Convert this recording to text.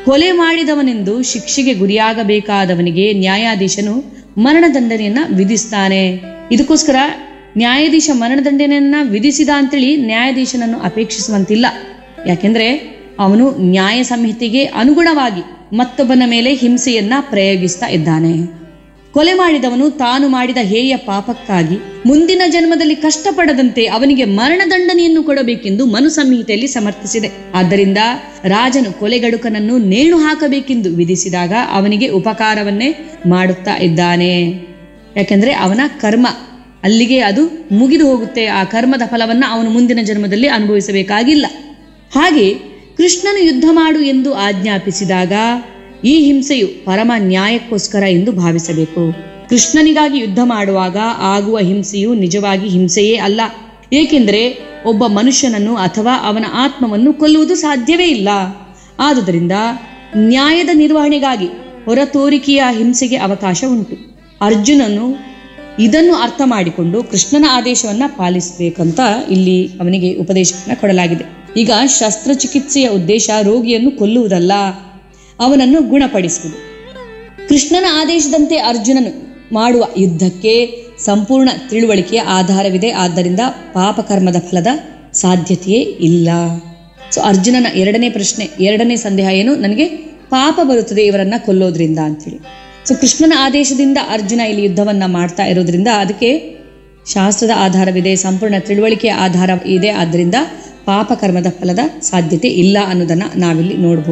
ಕೊಲೆ ಮಾಡಿದವನೆಂದು ಶಿಕ್ಷೆಗೆ ಗುರಿಯಾಗಬೇಕಾದವನಿಗೆ ನ್ಯಾಯಾಧೀಶನು ಮರಣದಂಡನೆಯನ್ನ ವಿಧಿಸ್ತಾನೆ ಇದಕ್ಕೋಸ್ಕರ ನ್ಯಾಯಾಧೀಶ ಮರಣದಂಡನೆಯನ್ನ ವಿಧಿಸಿದ ಅಂತೇಳಿ ನ್ಯಾಯಾಧೀಶನನ್ನು ಅಪೇಕ್ಷಿಸುವಂತಿಲ್ಲ ಯಾಕೆಂದ್ರೆ ಅವನು ನ್ಯಾಯ ಸಂಹಿತೆಗೆ ಅನುಗುಣವಾಗಿ ಮತ್ತೊಬ್ಬನ ಮೇಲೆ ಹಿಂಸೆಯನ್ನ ಪ್ರಯೋಗಿಸ್ತಾ ಇದ್ದಾನೆ ಕೊಲೆ ಮಾಡಿದವನು ತಾನು ಮಾಡಿದ ಹೇಯ ಪಾಪಕ್ಕಾಗಿ ಮುಂದಿನ ಜನ್ಮದಲ್ಲಿ ಕಷ್ಟಪಡದಂತೆ ಅವನಿಗೆ ಮರಣದಂಡನೆಯನ್ನು ಕೊಡಬೇಕೆಂದು ಮನು ಸಂಹಿತೆಯಲ್ಲಿ ಸಮರ್ಥಿಸಿದೆ ಆದ್ದರಿಂದ ರಾಜನು ಕೊಲೆಗಡುಕನನ್ನು ನೇಣು ಹಾಕಬೇಕೆಂದು ವಿಧಿಸಿದಾಗ ಅವನಿಗೆ ಉಪಕಾರವನ್ನೇ ಮಾಡುತ್ತಾ ಇದ್ದಾನೆ ಯಾಕೆಂದ್ರೆ ಅವನ ಕರ್ಮ ಅಲ್ಲಿಗೆ ಅದು ಮುಗಿದು ಹೋಗುತ್ತೆ ಆ ಕರ್ಮದ ಫಲವನ್ನ ಅವನು ಮುಂದಿನ ಜನ್ಮದಲ್ಲಿ ಅನುಭವಿಸಬೇಕಾಗಿಲ್ಲ ಹಾಗೆ ಕೃಷ್ಣನು ಯುದ್ಧ ಮಾಡು ಎಂದು ಆಜ್ಞಾಪಿಸಿದಾಗ ಈ ಹಿಂಸೆಯು ಪರಮ ನ್ಯಾಯಕ್ಕೋಸ್ಕರ ಎಂದು ಭಾವಿಸಬೇಕು ಕೃಷ್ಣನಿಗಾಗಿ ಯುದ್ಧ ಮಾಡುವಾಗ ಆಗುವ ಹಿಂಸೆಯು ನಿಜವಾಗಿ ಹಿಂಸೆಯೇ ಅಲ್ಲ ಏಕೆಂದರೆ ಒಬ್ಬ ಮನುಷ್ಯನನ್ನು ಅಥವಾ ಅವನ ಆತ್ಮವನ್ನು ಕೊಲ್ಲುವುದು ಸಾಧ್ಯವೇ ಇಲ್ಲ ಆದುದರಿಂದ ನ್ಯಾಯದ ನಿರ್ವಹಣೆಗಾಗಿ ಹೊರತೋರಿಕೆಯ ಹಿಂಸೆಗೆ ಅವಕಾಶ ಉಂಟು ಅರ್ಜುನನು ಇದನ್ನು ಅರ್ಥ ಮಾಡಿಕೊಂಡು ಕೃಷ್ಣನ ಆದೇಶವನ್ನ ಪಾಲಿಸಬೇಕಂತ ಇಲ್ಲಿ ಅವನಿಗೆ ಉಪದೇಶವನ್ನ ಕೊಡಲಾಗಿದೆ ಈಗ ಶಸ್ತ್ರಚಿಕಿತ್ಸೆಯ ಉದ್ದೇಶ ರೋಗಿಯನ್ನು ಕೊಲ್ಲುವುದಲ್ಲ ಅವನನ್ನು ಗುಣಪಡಿಸುವುದು ಕೃಷ್ಣನ ಆದೇಶದಂತೆ ಅರ್ಜುನನು ಮಾಡುವ ಯುದ್ಧಕ್ಕೆ ಸಂಪೂರ್ಣ ತಿಳುವಳಿಕೆಯ ಆಧಾರವಿದೆ ಆದ್ದರಿಂದ ಪಾಪಕರ್ಮದ ಫಲದ ಸಾಧ್ಯತೆಯೇ ಇಲ್ಲ ಸೊ ಅರ್ಜುನನ ಎರಡನೇ ಪ್ರಶ್ನೆ ಎರಡನೇ ಸಂದೇಹ ಏನು ನನಗೆ ಪಾಪ ಬರುತ್ತದೆ ಇವರನ್ನ ಕೊಲ್ಲೋದ್ರಿಂದ ಅಂತೇಳಿ ಸೊ ಕೃಷ್ಣನ ಆದೇಶದಿಂದ ಅರ್ಜುನ ಇಲ್ಲಿ ಯುದ್ಧವನ್ನ ಮಾಡ್ತಾ ಇರೋದ್ರಿಂದ ಅದಕ್ಕೆ ಶಾಸ್ತ್ರದ ಆಧಾರವಿದೆ ಸಂಪೂರ್ಣ ತಿಳುವಳಿಕೆಯ ಆಧಾರ ಇದೆ ಆದ್ದರಿಂದ ಪಾಪಕರ್ಮದ ಫಲದ ಸಾಧ್ಯತೆ ಇಲ್ಲ ಅನ್ನೋದನ್ನ ನಾವಿಲ್ಲಿ ನೋಡ್ಬೋದು